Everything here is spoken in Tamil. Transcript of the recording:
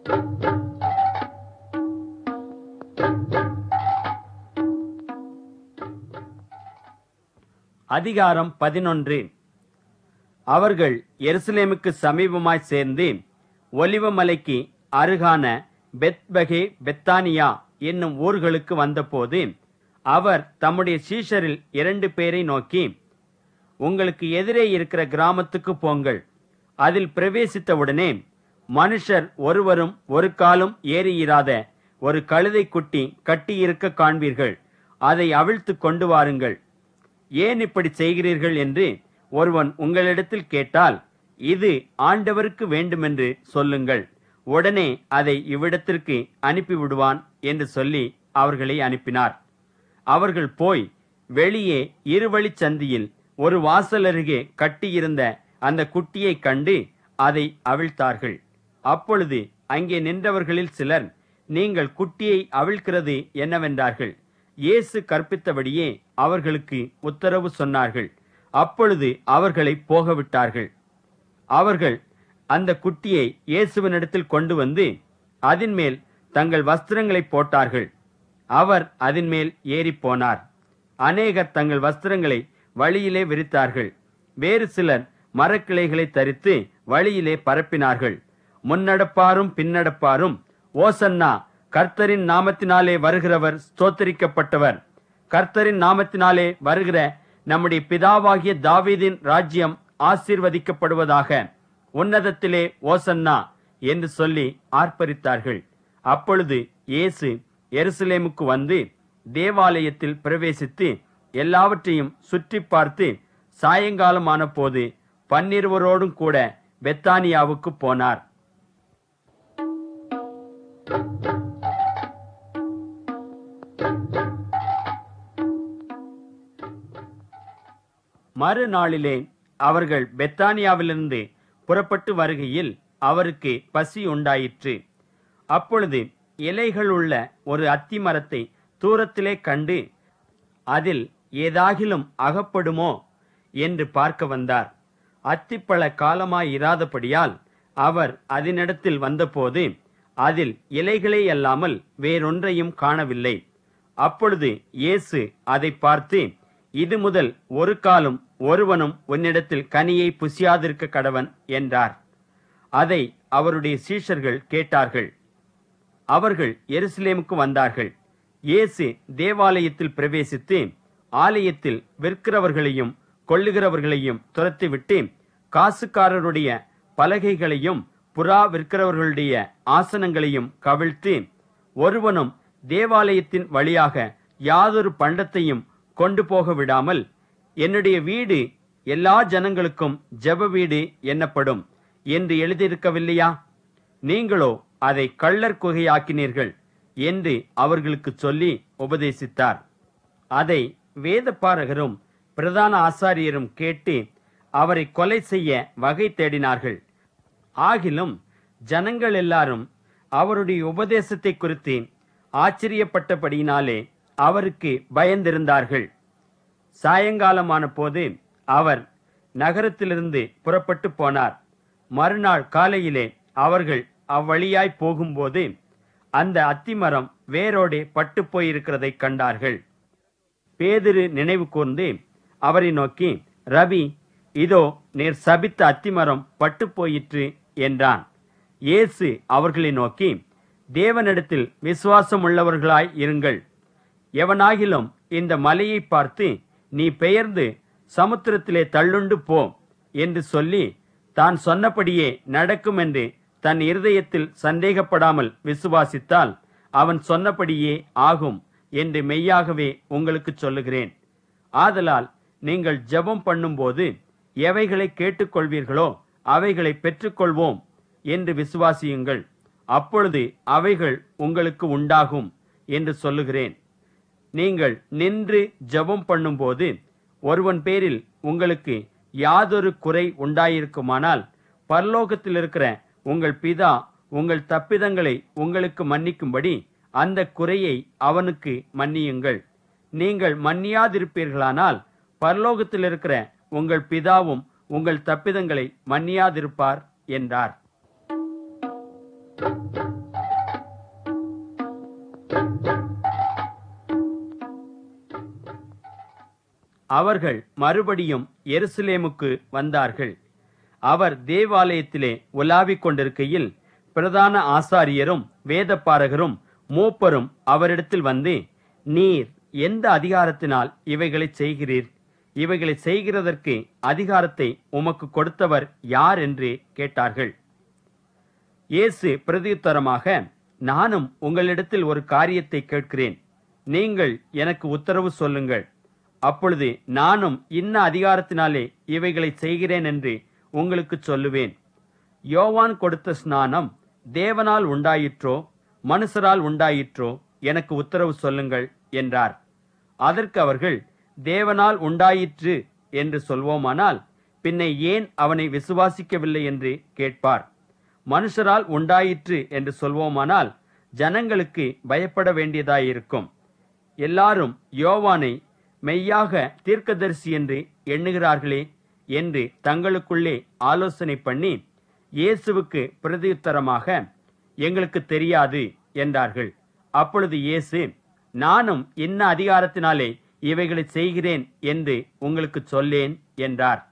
அதிகாரம் பதினொன்று அவர்கள் எருசலேமுக்கு சமீபமாய் சேர்ந்து ஒலிவமலைக்கு அருகான பெத்பகே பெத்தானியா என்னும் ஊர்களுக்கு வந்தபோது அவர் தம்முடைய சீஷரில் இரண்டு பேரை நோக்கி உங்களுக்கு எதிரே இருக்கிற கிராமத்துக்கு போங்கள் அதில் பிரவேசித்தவுடனே மனுஷர் ஒருவரும் ஒரு காலும் ஏறியிராத ஒரு கழுதை குட்டி கட்டியிருக்க காண்பீர்கள் அதை அவிழ்த்து கொண்டு வாருங்கள் ஏன் இப்படி செய்கிறீர்கள் என்று ஒருவன் உங்களிடத்தில் கேட்டால் இது ஆண்டவருக்கு வேண்டுமென்று சொல்லுங்கள் உடனே அதை இவ்விடத்திற்கு அனுப்பிவிடுவான் என்று சொல்லி அவர்களை அனுப்பினார் அவர்கள் போய் வெளியே இருவழிச் சந்தியில் ஒரு வாசல் அருகே கட்டியிருந்த அந்த குட்டியை கண்டு அதை அவிழ்த்தார்கள் அப்பொழுது அங்கே நின்றவர்களில் சிலர் நீங்கள் குட்டியை அவிழ்க்கிறது என்னவென்றார்கள் இயேசு கற்பித்தபடியே அவர்களுக்கு உத்தரவு சொன்னார்கள் அப்பொழுது அவர்களை போகவிட்டார்கள் அவர்கள் அந்த குட்டியை இயேசுவினிடத்தில் கொண்டு வந்து அதின் மேல் தங்கள் வஸ்திரங்களை போட்டார்கள் அவர் அதின் மேல் ஏறிப் போனார் அநேகர் தங்கள் வஸ்திரங்களை வழியிலே விரித்தார்கள் வேறு சிலர் மரக்கிளைகளை தரித்து வழியிலே பரப்பினார்கள் முன்னடப்பாரும் பின்னடப்பாரும் ஓசன்னா கர்த்தரின் நாமத்தினாலே வருகிறவர் ஸ்தோத்தரிக்கப்பட்டவர் கர்த்தரின் நாமத்தினாலே வருகிற நம்முடைய பிதாவாகிய தாவீதின் ராஜ்யம் ஆசீர்வதிக்கப்படுவதாக உன்னதத்திலே ஓசன்னா என்று சொல்லி ஆர்ப்பரித்தார்கள் அப்பொழுது இயேசு எருசலேமுக்கு வந்து தேவாலயத்தில் பிரவேசித்து எல்லாவற்றையும் சுற்றி பார்த்து சாயங்காலமான போது பன்னிருவரோடும் கூட பெத்தானியாவுக்கு போனார் மறுநாளிலே அவர்கள் பெத்தானியாவிலிருந்து புறப்பட்டு வருகையில் அவருக்கு பசி உண்டாயிற்று அப்பொழுது இலைகள் உள்ள ஒரு அத்தி மரத்தை தூரத்திலே கண்டு அதில் ஏதாகிலும் அகப்படுமோ என்று பார்க்க வந்தார் அத்திப்பழ காலமாயிராதபடியால் அவர் அதனிடத்தில் வந்தபோது அதில் இலைகளே அல்லாமல் வேறொன்றையும் காணவில்லை அப்பொழுது இயேசு அதை பார்த்து இது முதல் ஒரு காலும் ஒருவனும் உன்னிடத்தில் கனியை புசியாதிருக்க கடவன் என்றார் அதை அவருடைய சீஷர்கள் கேட்டார்கள் அவர்கள் எருசலேமுக்கு வந்தார்கள் இயேசு தேவாலயத்தில் பிரவேசித்து ஆலயத்தில் விற்கிறவர்களையும் கொள்ளுகிறவர்களையும் துரத்திவிட்டு காசுக்காரருடைய பலகைகளையும் புறா விற்கிறவர்களுடைய ஆசனங்களையும் கவிழ்த்து ஒருவனும் தேவாலயத்தின் வழியாக யாதொரு பண்டத்தையும் கொண்டு போக விடாமல் என்னுடைய வீடு எல்லா ஜனங்களுக்கும் ஜெப வீடு என்னப்படும் என்று எழுதியிருக்கவில்லையா நீங்களோ அதை கள்ளர் குகையாக்கினீர்கள் என்று அவர்களுக்கு சொல்லி உபதேசித்தார் அதை வேதபாரகரும் பிரதான ஆசாரியரும் கேட்டு அவரை கொலை செய்ய வகை தேடினார்கள் ஆகிலும் ஜனங்கள் எல்லாரும் அவருடைய உபதேசத்தை குறித்து ஆச்சரியப்பட்டபடியினாலே அவருக்கு பயந்திருந்தார்கள் சாயங்காலமான போது அவர் நகரத்திலிருந்து புறப்பட்டு போனார் மறுநாள் காலையிலே அவர்கள் அவ்வழியாய் போகும்போது அந்த அத்திமரம் வேரோடே பட்டு போயிருக்கிறதை கண்டார்கள் பேதிரு நினைவு கூர்ந்து அவரை நோக்கி ரவி இதோ நீர் சபித்த அத்திமரம் பட்டு போயிற்று என்றான் இயேசு அவர்களை நோக்கி தேவனிடத்தில் விசுவாசம் உள்ளவர்களாய் இருங்கள் எவனாகிலும் இந்த மலையை பார்த்து நீ பெயர்ந்து சமுத்திரத்திலே தள்ளுண்டு போ என்று சொல்லி தான் சொன்னபடியே நடக்கும் என்று தன் இருதயத்தில் சந்தேகப்படாமல் விசுவாசித்தால் அவன் சொன்னபடியே ஆகும் என்று மெய்யாகவே உங்களுக்கு சொல்லுகிறேன் ஆதலால் நீங்கள் ஜெபம் பண்ணும்போது எவைகளை கேட்டுக்கொள்வீர்களோ அவைகளை பெற்றுக்கொள்வோம் என்று விசுவாசியுங்கள் அப்பொழுது அவைகள் உங்களுக்கு உண்டாகும் என்று சொல்லுகிறேன் நீங்கள் நின்று ஜெபம் பண்ணும்போது ஒருவன் பேரில் உங்களுக்கு யாதொரு குறை உண்டாயிருக்குமானால் பரலோகத்தில் இருக்கிற உங்கள் பிதா உங்கள் தப்பிதங்களை உங்களுக்கு மன்னிக்கும்படி அந்த குறையை அவனுக்கு மன்னியுங்கள் நீங்கள் மன்னியாதிருப்பீர்களானால் பரலோகத்தில் இருக்கிற உங்கள் பிதாவும் உங்கள் தப்பிதங்களை மன்னியாதிருப்பார் என்றார் அவர்கள் மறுபடியும் எருசலேமுக்கு வந்தார்கள் அவர் தேவாலயத்திலே உலாவிக் கொண்டிருக்கையில் பிரதான ஆசாரியரும் வேதப்பாரகரும் மூப்பரும் அவரிடத்தில் வந்து நீர் எந்த அதிகாரத்தினால் இவைகளை செய்கிறீர் இவைகளை செய்கிறதற்கு அதிகாரத்தை உமக்கு கொடுத்தவர் யார் என்று கேட்டார்கள் இயேசு பிரதியுத்தரமாக நானும் உங்களிடத்தில் ஒரு காரியத்தை கேட்கிறேன் நீங்கள் எனக்கு உத்தரவு சொல்லுங்கள் அப்பொழுது நானும் இன்ன அதிகாரத்தினாலே இவைகளை செய்கிறேன் என்று உங்களுக்கு சொல்லுவேன் யோவான் கொடுத்த ஸ்நானம் தேவனால் உண்டாயிற்றோ மனுஷரால் உண்டாயிற்றோ எனக்கு உத்தரவு சொல்லுங்கள் என்றார் அதற்கு அவர்கள் தேவனால் உண்டாயிற்று என்று சொல்வோமானால் பின்ன ஏன் அவனை விசுவாசிக்கவில்லை என்று கேட்பார் மனுஷரால் உண்டாயிற்று என்று சொல்வோமானால் ஜனங்களுக்கு பயப்பட வேண்டியதாயிருக்கும் எல்லாரும் யோவானை மெய்யாக தீர்க்கதரிசி என்று எண்ணுகிறார்களே என்று தங்களுக்குள்ளே ஆலோசனை பண்ணி இயேசுவுக்கு பிரதியுத்தரமாக எங்களுக்கு தெரியாது என்றார்கள் அப்பொழுது இயேசு நானும் இன்ன அதிகாரத்தினாலே இவைகளை செய்கிறேன் என்று உங்களுக்கு சொல்லேன் என்றார்